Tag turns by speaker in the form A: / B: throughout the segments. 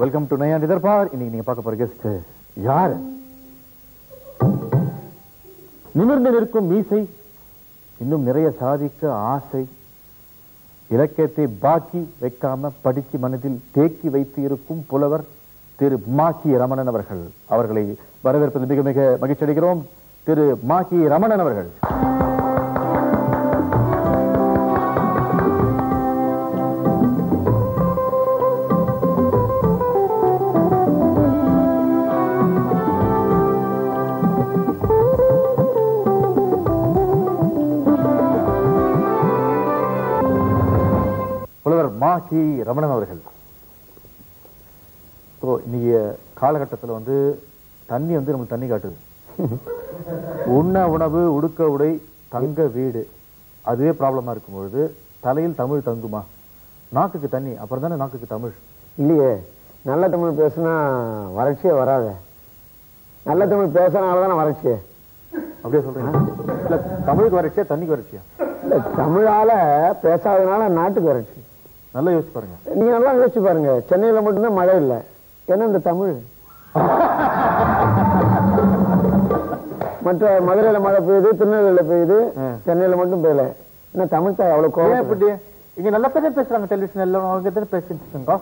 A: Welcome to நயா நிதர்பார் இன்னைக்கு நீங்க பார்க்க போற கெஸ்ட் யாரு நிமிர்ந்து நிற்கும் மீசை இன்னும் நிறைய சாதிக்க ஆசை இலக்கியத்தை பாக்கி வைக்காம படிச்சு மனதில் தேக்கி வைத்து இருக்கும் புலவர் திரு மாக்கி ரமணன் அவர்கள் அவர்களை வரவேற்பது மிக மிக மகிழ்ச்சி அடைகிறோம் திரு மாக்கி ரமணன் அவர்கள் புலவர் மா கி ரமணன் அவர்கள் ஸோ இன்னைக்கு காலகட்டத்தில் வந்து தண்ணி வந்து நம்மளுக்கு தண்ணி காட்டுது உண்ண உணவு உடுக்க உடை தங்க வீடு அதுவே ப்ராப்ளமா இருக்கும் பொழுது தலையில் தமிழ் தங்குமா நாக்குக்கு தண்ணி அப்புறம் தானே நாக்குக்கு தமிழ்
B: இல்லையே நல்ல தமிழ் பேசுனா வறட்சியே வராது நல்ல தமிழ் பேசுறதுனால தானே வறட்சி
A: அப்படியே சொல்றீங்க இல்ல தமிழுக்கு வறட்சியா தண்ணிக்கு வறட்சியா
B: இல்ல தமிழால பேசாதனால நாட்டுக்கு வறட்சி
A: நல்லா யோசிச்சு பாருங்க
B: நீங்க நல்லா யோசிச்சு பாருங்க சென்னையில மட்டும்தான் மழை இல்லை ஏன்னா இந்த தமிழ் மற்ற மதுரையில மழை பெய்யுது திருநெல்வேலியில பெய்யுது
A: ம்.
B: சென்னையில மட்டும் பெய்யல என்ன தமிழ் தாய் அவ்வளவு
A: ஏன்
B: கோவம்
A: இப்படி இங்க நல்ல பேர் பேசுறாங்க டெலிவிஷன் எல்லாம் அவங்க தானே பேசிட்டு இருக்கோம்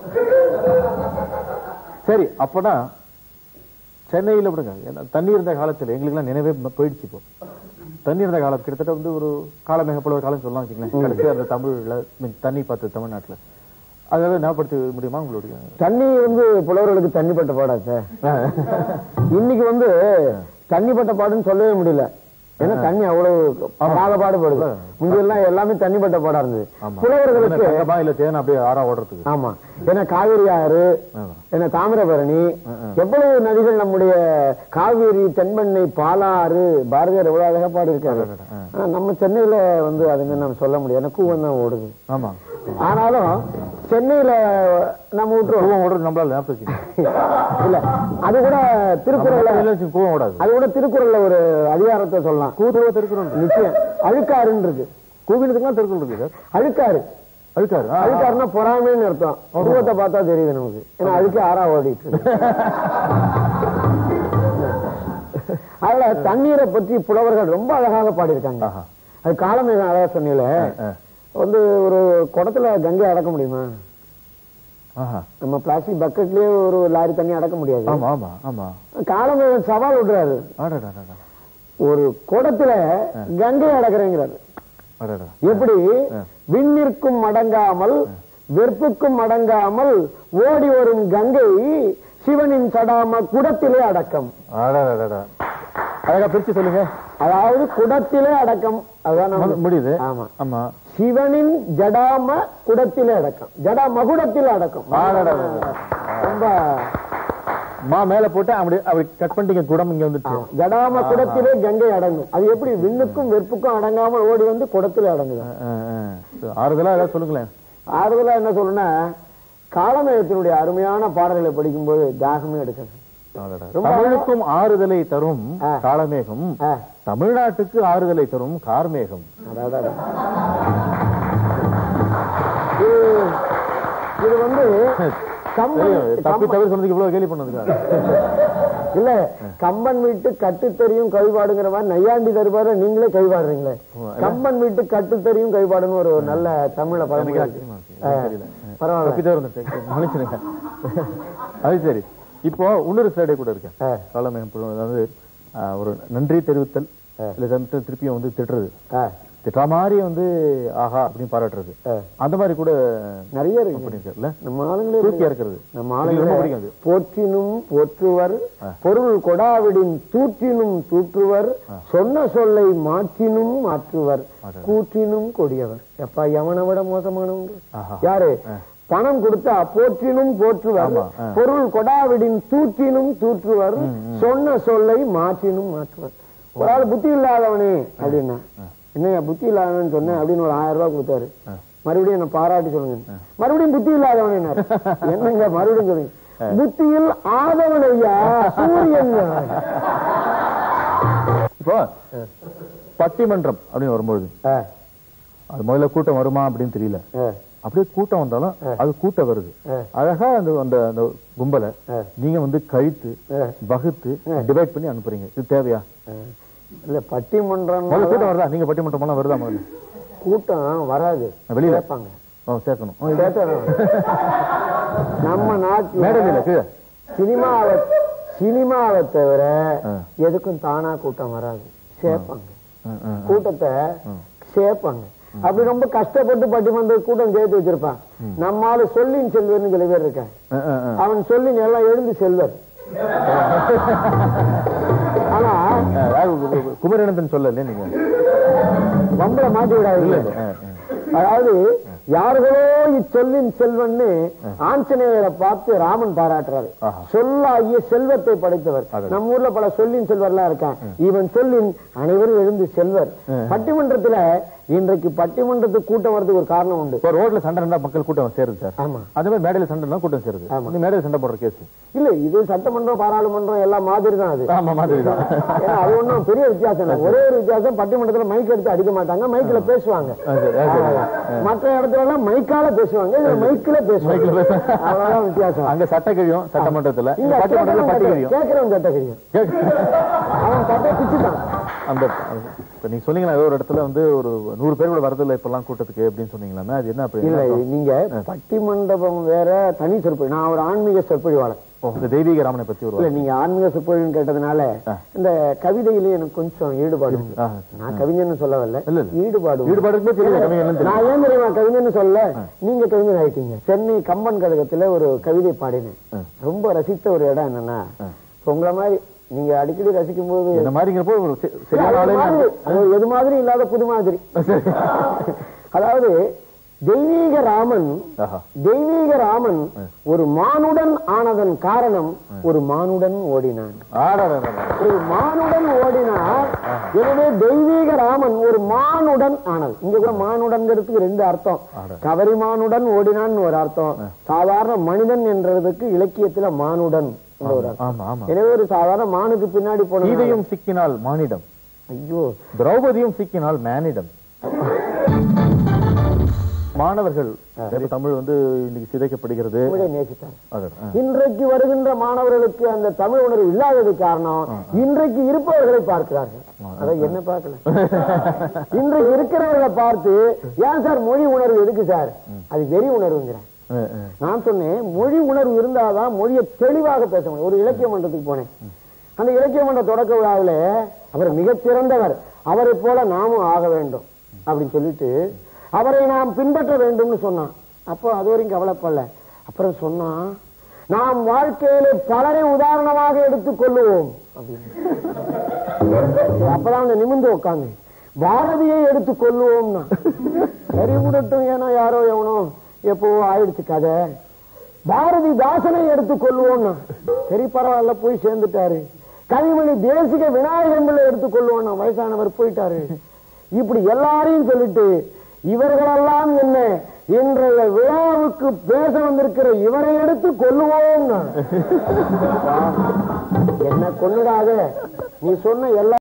A: சரி அப்பனா சென்னையில விடுங்க ஏன்னா தண்ணி இருந்த காலத்துல எங்களுக்கெல்லாம் நினைவே ம- போயிடுச்சு இப்போ தண்ணி இருந்த காலம் கிட்டத்தட்ட வந்து ஒரு காலமேக போல ஒரு காலம் சொல்லலாம் வச்சுங்களேன் கடைசியா அந்த தமிழ்ல மீன் தண்ணி பார்த்து தமிழ்நாட்டுல அதாவது ஞாபகப்படுத்த முடியுமா உங்களுடைய
B: தண்ணி வந்து புலவர்களுக்கு தண்ணி பட்ட பாடா சார் இன்னைக்கு வந்து தண்ணி பட்ட பாடுன்னு சொல்லவே முடியல ஏன்னா தண்ணி அவ்வளவு படாத பாடுபடுது முந்தையெல்லாம் எல்லாமே தண்ணி பட்ட பாடா இருந்தது
A: ஆமா
B: புலவர்களுக்கு
A: தங்கமா இல்ல தேன் அப்படியே ஆறா ஓடுறதுக்கு
B: ஆமா ஏன்னா காவிரி ஆறு
A: ஆமா.
B: ஏன்னா தாமிரபரணி எவ்வளவு நதிகள் நம்முடைய காவிரி தென்பெண்ணை பாலாறு பாரதியார் எவ்வளவு அழகா பாடி இருக்காரு
A: ஆ.
B: ஆனா நம்ம சென்னையில வந்து அதுன்னு நம்ம சொல்ல முடியாது ஏன்னா கூவம் தான் ஓடுது
A: ஆமா
B: ஆனாலும் சென்னையில நம்ம விட்டுருவோம்
A: கூவம் ஓடுறது நம்மளால ஞாபகம் வச்சுக்கணும்.
B: இல்ல அது கூட திருக்குறள்ல
A: நம்ம இல்ல வச்சுக்கோங்க, கூவம் ஓடாது
B: அது கூட திருக்குறள்ல ஒரு அதிகாரத்தை சொல்லலாம்
A: கூத்துருவ திருக்குறள்
B: நிச்சயம் அழுக்காருன்னு இருக்கு
A: கூவினதுக்குலாம் திருக்குறள் இருக்கு சார்
B: அழுக்காரு
A: அழுக்காரு ஆ, ஆ.
B: அழுக்காருன்னா பொறாமைன்னு அர்த்தம் உருவத்தை பார்த்தா தெரியுது நமக்கு ஏன்னா அழுக்கு ஆறா ஓடிட்டு இருக்கு. அதுல தண்ணீரை பற்றி புலவர்கள் ரொம்ப அழகாக பாடியிருக்காங்க
A: ஆஹா.
B: அது காலமேகம் அழகா சொன்னீங்களே
A: ஆ.
B: வந்து ஒரு குடத்துல கங்கை அடக்க முடியுமா
A: ஆஹா.
B: நம்ம பிளாஸ்டிக் பக்கெட்லயே ஒரு லாரி தண்ணி அடக்க முடியாது
A: ஆமா ஆமா ஆமா
B: காலமேகம் சவால் விடுறாரு
A: அடடடடட.
B: ஒரு குடத்துல கங்கை அடக்குறேங்கிறாரு
A: அடடட.
B: எப்படி விண்ணிற்கும் அடங்காமல் வெறுப்புக்கும் அடங்காமல் ஓடி வரும் கங்கை சிவனின் சடாம குடத்திலே அடக்கம்
A: அடடடட. அழகா பிரிச்சு சொல்லுங்க
B: அதாவது குடத்திலே அடக்கம் அதுதான்
A: மு-
B: நம்ம-
A: முடியுது
B: ஆமா
A: ஆமா
B: சிவனின் ஜடாம குடத்திலே அடக்கம் ஜடா மகுடத்திலே அடக்கம்
A: அடடடட.
B: ரொம்ப
A: மா மேல போட்டு அப்படி அப்படி கட் பண்ணிட்டீங்க குடம் இங்க வந்துச்சு
B: ஆமா. ஜடாம குடத்திலே கங்கை அடங்கும் அது எப்படி விண்ணுக்கும் வெறுப்புக்கும் அடங்காமல் ஓடி வந்து குடத்திலே அடங்குது
A: ஆ, ஆ. ஆறுதலா ஏதாவது சொல்லுங்களேன்
B: ஆறுதலா என்ன சொல்லணும்னா காலமேகத்தினுடைய அருமையான பாடல்களை படிக்கும்போது தாகமே எடுக்கிறது
A: அடடட.
B: ரொம்ப
A: தமிழுக்கும் ஆறுதலை தரும்
B: ஆ.
A: காலமேகம்
B: ஆ,
A: தமிழ்நாட்டுக்கு ஆறுதலை தரும் கார்மேகம்
B: அடாடாடா. இது இது வந்து கம்பன்
A: தெரியும். தப்பி
B: கம்பன்-
A: தவிர சொன்னதுக்கு இவ்வளவு கேலி பண்ணதுக்காக
B: இல்ல கம்பன் வீட்டு கட்டு தெரியும் கைபாடுங்கிற மாதிரி நையாண்டி தருபார நீங்களே கைபாடுறீங்களே கம்பன் வீட்டு கட்டு தெரியும் கைபாடுன்னு ஒரு நல்ல தமிழ
A: எனக்கு
B: பழமொழி இருக்கு.
A: ஆச்சரியமா இருக்கு. எனக்கு தெரியல.
B: பரவாயில்ல
A: தப்பி தவிர வந்துட்டேன். மன்னிச்சிடுங்க. அது சரி இப்போ இன்னொரு சைடே கூட இருக்கு
B: ஆ.
A: காலமேகம் புலவர் அதாவது ஆ, ஒரு நன்றி தெரிவித்தல் இல்ல சமயத்துல திருப்பியும் வந்து திட்டுறது
B: ஆ,
A: திட்டுற மாதிரி வந்து ஆஹா அப்படின்னு பாராட்டுறது
B: ஆ.
A: அந்த மாதிரி கூட
B: நிறைய இருக்கு
A: பண்ணிருக்காருல்ல
B: நம்ம ஆளுங்களே
A: தூக்கியா இருக்கிறது
B: நம்ம
A: எனக்கு ரொம்ப
B: ஆளுங்களே
A: பிடிக்கும் அது
B: போற்றினும் போற்றுவர் பொருள் கொடாவிடின் தூற்றினும் தூற்றுவர் சொன்ன சொல்லை மாற்றினும் மாற்றுவர் கூற்றினும் கொடியவர் எப்பா எவனை விட மோசமானவங்க
A: ஆஹா.
B: யாரு பணம் கொடுத்தா போற்றினும் போற்றுவர்
A: ஆமா, ஆ.
B: பொருள் கொடாவிடின் தூற்றினும் தூற்றுவர் சொன்ன சொல்லை மாற்றினும் மாற்றுவர் ஒரு ஆள் புத்தி இல்லாதவனே அப்படின்னா என்னையா புத்தி இல்லாதவன் சொன்னேன் அப்படின்னு ஒரு ஆயிரம் ரூபாய் கொடுத்தாரு மறுபடியும் என்ன பாராட்டி சொல்லுங்க மறுபடியும் புத்தி இல்லாதவனே என்னங்க மறுபடியும் சொல்லுங்க புத்தியில் ஆதவன் ஐயா சூரியன்
A: இப்போ பட்டிமன்றம் அப்படின்னு வரும்பொழுது
B: ஆ,
A: அது முதல்ல கூட்டம் வருமா அப்படின்னு தெரியல
B: ஆ,
A: அப்படியே கூட்டம் வந்தாலும் அது கூட்டம் வருது அழகா அந்த அந்த அந்த கும்பலை நீங்க வந்து கழித்து வகுத்து டிவைட் பண்ணி அனுப்புறீங்க இது தேவையா
B: இல்ல பட்டிமன்றம்
A: முதல்ல கூட்டம் வருதா நீங்க பட்டிமன்றம் எல்லாம் வருதா முதல்ல
B: கூட்டம் வராது
A: வெளியில?
B: கேட்பாங்க
A: ஓ சேர்க்கணும் ஓ, இது-
B: கேட்டணும். நம்ம நாட்டுல
A: மேடையில கீழே
B: சினிமாவை சினிமாவை தவிர
A: ஆ.
B: எதுக்கும் தானா கூட்டம் வராது சேர்ப்பாங்க
A: ம், ம், ம்.
B: கூட்டத்தை சேர்ப்பாங்க அப்படி ரொம்ப கஷ்டப்பட்டு பட்டிமன்ற கூட்டம் சேர்த்து வச்சிருப்பான் நம்மால சொல்லின் செல்வர்னு சில பேர் இருக்கான்
A: ம், ம், ம்.
B: அவன் சொல்லின் எல்லாம் எழுந்து செல்வர் ஆனா
A: ஆ, யாரு கு- கு- குமரேனந்தன் சொல்லல நீங்க
B: வம்பளை மாட்டி விடாது
A: ஆ, ஆ.
B: அதாவது யார்களோ இச்சொல்லின் செல்வன்னு ஆஞ்சநேயரை பார்த்து ராமன் பாராட்டுறாரு
A: ஆஹா.
B: சொல்லாகிய செல்வத்தை படைத்தவர்
A: அடடே.
B: நம்ம ஊர்ல பல சொல்லின் செல்வர்லாம் இருக்கான் இவன் சொல்லின் அனைவரும் எழுந்து செல்வர் பட்டிமன்றத்துல இன்றைக்கு பட்டிமன்றத்துக்கு கூட்டம் வரதுக்கு ஒரு காரணம் உண்டு
A: இப்போ ரோட்ல சண்டை இருந்தா மக்கள் கூட்டம் சேருது சார்
B: ஆமா
A: அதே மாதிரி மேடையில சண்டை இருந்தா கூட்டம் சேருது இந்த மேடையில சண்டை போடுற கேஸ்
B: இல்ல இது சட்டமன்றம் பாராளுமன்றம் எல்லாம் மாதிரி தான் அது
A: ஆமா மாதிரி தான்
B: ஏன்னா அது ஒண்ணும் பெரிய வித்தியாசம் இல்லை ஒரே ஒரு வித்தியாசம் பட்டிமன்றத்துல மைக் எடுத்து அடிக்க மாட்டாங்க மைக்ல பேசுவாங்க
A: ஆ, சரி, ஆ, சரி.
B: அவ்வளவுதான். மற்ற இடத்துல எல்லாம் மைக்கால பேசுவாங்க இதுல மைக்ல பேசுவாங்க
A: மைக்ல பேச-
B: அவ்வளவுதான் வித்தியாசம்
A: அங்க சட்ட கிழியும் சட்டமன்றத்துல
B: இங்க
A: பட்டிமன்றத்துல பட்டி கிழியும்
B: கேட்கிறவன் சட்ட கிழியும் அவன் சட்டை பிச்சுட்டான்
A: அந்த இப்ப நீங்க சொன்னீங்களா ஏதோ ஒரு இடத்துல வந்து ஒரு நூறு பேர் கூட வரதில்லை இப்பெல்லாம் கூட்டத்துக்கு அப்படின்னு சொன்னீங்களா அது என்ன அப்படி
B: இல்ல
A: என்ன அர்த்தம்?
B: நீங்க பட்டி மண்டபம் வேற தனி சொற்பொழி நான் ஒரு ஆன்மீக சொற்பொழிவாளர்
A: ஓ, இந்த தெய்வீக ராமனை பத்தி ஒரு
B: இல்ல நீங்க ஆன்மீக சொற்பொழிவுன்னு கேட்டதுனால இந்த கவிதையிலே எனக்கு கொஞ்சம் ஈடுபாடு உண்டு.
A: ஆ,
B: நான் கவிஞன்னு சொல்ல வரல
A: இல்ல, இல்ல.
B: ஈடுபாடு உண்டு.
A: ஈடுபாடு இருக்கும்போது தெரியல கவிஞர் என்னன்னு தெரியும்
B: நான் ஏன் தெரியுமா கவிஞன்னு சொல்ல நீங்க கவிஞர் ஆயிட்டீங்க சென்னை கம்பன் கழகத்துல ஒரு கவிதை பாடினேன் ரொம்ப ரசித்த ஒரு இடம் என்னன்னா இப்ப உங்களை மாதிரி நீங்க அடிக்கடி ரசிக்கும் போது
A: இந்த மாதிரிங்கிறப்போ ஒரு சி- சரியான
B: அது
A: ஆளே
B: மாதிரி, அது எது மாதிரி இல்லாத புது மாதிரி அதாவது தெய்வீக ராமன்
A: ஆஹா.
B: தெய்வீக ராமன் ஒரு மானுடன் ஆனதன் காரணம் ஒரு மானுடன் ஓடினான்
A: ஆடாடாடா.
B: ஒரு மானுடன் ஓடினார் எனவே தெய்வீக ராமன் ஒரு மானுடன் ஆனது இங்க கூட மானுடன்கிறதுக்கு ரெண்டு அர்த்தம் கவரி மானுடன் ஓடினான்னு ஒரு அர்த்தம் சாதாரண மனிதன் என்றதுக்கு இலக்கியத்துல மானுடன் என்ற ஒரு அர்த்தம்
A: ஆமா ஆமா
B: எனவே ஒரு சாதாரண மானுக்கு பின்னாடி போன
A: சீதையும் சிக்கினால் மானிடம்
B: ஐயோ
A: திரௌபதியும் சிக்கினால் மேனிடம் மாணவர்கள் இப்ப தமிழ் வந்து இன்னைக்கு சிதைக்கப்படுகிறது
B: தமிழை நேசித்தார்
A: அடடா. ஆ.
B: இன்றைக்கு வருகின்ற மாணவர்களுக்கு அந்த தமிழ் உணர்வு இல்லாதது காரணம் இன்றைக்கு இருப்பவர்களை பார்க்கிறார்கள் அதான் என்ன பார்க்கல இன்றைக்கு இருக்கிறவர்களை பார்த்து ஏன் சார் மொழி உணர்வு எதுக்கு சார் அது வெறி உணர்வுங்கிறேன்
A: ஆ, ஆ.
B: நான் சொன்னேன் மொழி உணர்வு இருந்தாதான் மொழியை தெளிவாக பேச முடியும் ஒரு இலக்கிய மன்றத்துக்கு போனேன் அந்த இலக்கிய மன்ற தொடக்க விழாவில் அவர் மிகச் சிறந்தவர் அவரை போல நாமும் ஆக வேண்டும் அப்படின்னு சொல்லிட்டு அவரை நாம் பின்பற்ற வேண்டும்னு சொன்னான் அப்போ அது வரைக்கும் கவலைப்படல அப்புறம் சொன்னான் நாம் வாழ்க்கையில பலரை உதாரணமாக எடுத்துக் கொள்ளுவோம் அப்படின்னு அப்பதான் அந்த நிமிந்து உட்காந்து பாரதியை எடுத்துக் கொள்ளுவோம்னா சரி விடட்டும் ஏன்னா யாரோ எவனோ எப்போ ஆயிடுச்சு கதை பாரதி தாசனை எடுத்துக் கொள்வோம்னா சரி பரவாயில்ல போய் சேர்ந்துட்டாரு கவிமணி தேசிக விநாயகன் பிள்ளை எடுத்துக் கொள்வோம்னா வயசானவர் போயிட்டாரு இப்படி எல்லாரையும் சொல்லிட்டு இவர்களெல்லாம் என்ன இன்றைய விழாவுக்கு பேச வந்திருக்கிற இவரை எடுத்து கொல்லுவோம்னா என்ன கொன்னுடாத நீ சொன்ன எல்லா